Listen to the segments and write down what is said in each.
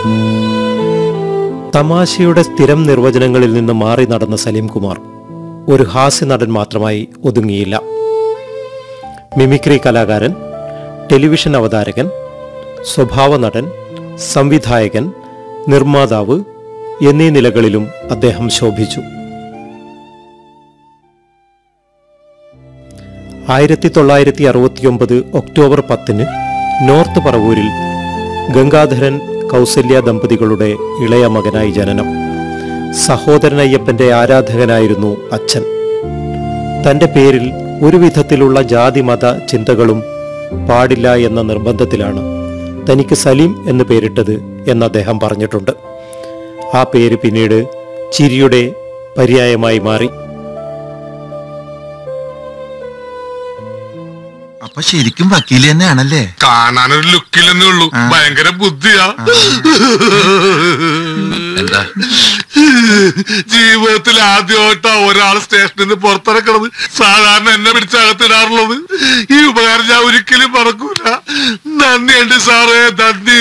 തമാശയുടെ സ്ഥിരം നിർവചനങ്ങളിൽ നിന്ന് മാറി നടന്ന സലീം കുമാർ ഒരു ഹാസ്യ നടൻ മാത്രമായി ഒതുങ്ങിയില്ല മിമിക്രി കലാകാരൻ ടെലിവിഷൻ അവതാരകൻ സ്വഭാവ നടൻ സംവിധായകൻ നിർമ്മാതാവ് എന്നീ നിലകളിലും അദ്ദേഹം ശോഭിച്ചു ആയിരത്തി തൊള്ളായിരത്തി അറുപത്തിയൊമ്പത് ഒക്ടോബർ പത്തിന് നോർത്ത് പറവൂരിൽ ഗംഗാധരൻ കൗസല്യ ദമ്പതികളുടെ ഇളയ മകനായി ജനനം സഹോദരൻ അയ്യപ്പന്റെ ആരാധകനായിരുന്നു അച്ഛൻ തന്റെ പേരിൽ ഒരു വിധത്തിലുള്ള ജാതിമത ചിന്തകളും പാടില്ല എന്ന നിർബന്ധത്തിലാണ് തനിക്ക് സലീം എന്ന് പേരിട്ടത് എന്ന് അദ്ദേഹം പറഞ്ഞിട്ടുണ്ട് ആ പേര് പിന്നീട് ചിരിയുടെ പര്യായമായി മാറി അപ്പൊ ശരിക്കും വക്കീല് തന്നെയാണല്ലേ കാണാനൊരു ലുക്കില്ലെന്നേ ഉള്ളൂ ആ. ഭയങ്കര ബുദ്ധിയാ എന്താ ജീവിതത്തിൽ ആദ്യമായിട്ടാ ഒരാൾ സ്റ്റേഷനിൽ നിന്ന് പുറത്തിറക്കണത് സാധാരണ എന്നെ പിടിച്ചകത്തിടാറുള്ളത് ഈ ഉപകാരം ഞാൻ ഒരിക്കലും മറക്കൂല നന്ദിയുണ്ട് സാറേ നന്ദി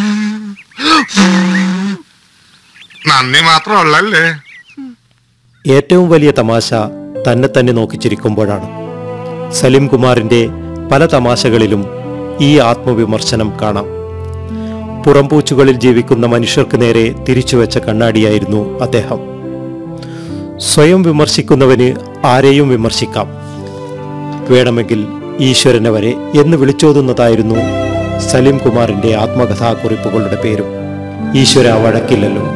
നന്ദി മാത്രമല്ലല്ലേ ഏറ്റവും വലിയ തമാശ തന്നെ തന്നെ നോക്കിച്ചിരിക്കുമ്പോഴാണ് സലീം കുമാറിന്റെ പല തമാശകളിലും ഈ ആത്മവിമർശനം കാണാം പുറംപൂച്ചുകളിൽ ജീവിക്കുന്ന മനുഷ്യർക്ക് നേരെ തിരിച്ചുവെച്ച കണ്ണാടിയായിരുന്നു അദ്ദേഹം സ്വയം വിമർശിക്കുന്നവന് ആരെയും വിമർശിക്കാം വേണമെങ്കിൽ ഈശ്വരനെ വരെ എന്ന് വിളിച്ചോതുന്നതായിരുന്നു സലീം കുമാറിന്റെ ആത്മകഥാകുറിപ്പുകളുടെ പേരും ഈശ്വര വഴക്കില്ലല്ലോ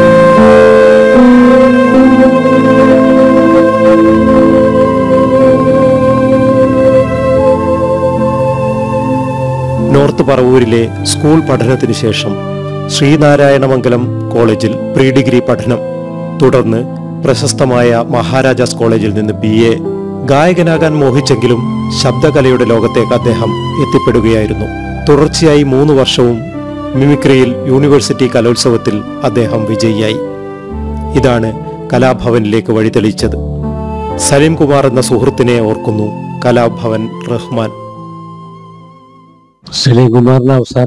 നോർത്ത് പറവൂരിലെ സ്കൂൾ പഠനത്തിനു ശേഷം ശ്രീനാരായണമംഗലം കോളേജിൽ പ്രീ ഡിഗ്രി പഠനം തുടർന്ന് പ്രശസ്തമായ മഹാരാജാസ് കോളേജിൽ നിന്ന് ബി എ ഗായകനാകാൻ മോഹിച്ചെങ്കിലും ശബ്ദകലയുടെ ലോകത്തേക്ക് അദ്ദേഹം എത്തിപ്പെടുകയായിരുന്നു തുടർച്ചയായി മൂന്ന് വർഷവും മിമിക്രിയിൽ യൂണിവേഴ്സിറ്റി കലോത്സവത്തിൽ അദ്ദേഹം വിജയിയായി ഇതാണ് കലാഭവനിലേക്ക് വഴിതെളിച്ചത് സലീം കുമാർ എന്ന സുഹൃത്തിനെ ഓർക്കുന്നു കലാഭവൻ റഹ്മാൻ സലീം കുമാറിന്റെ അവസാന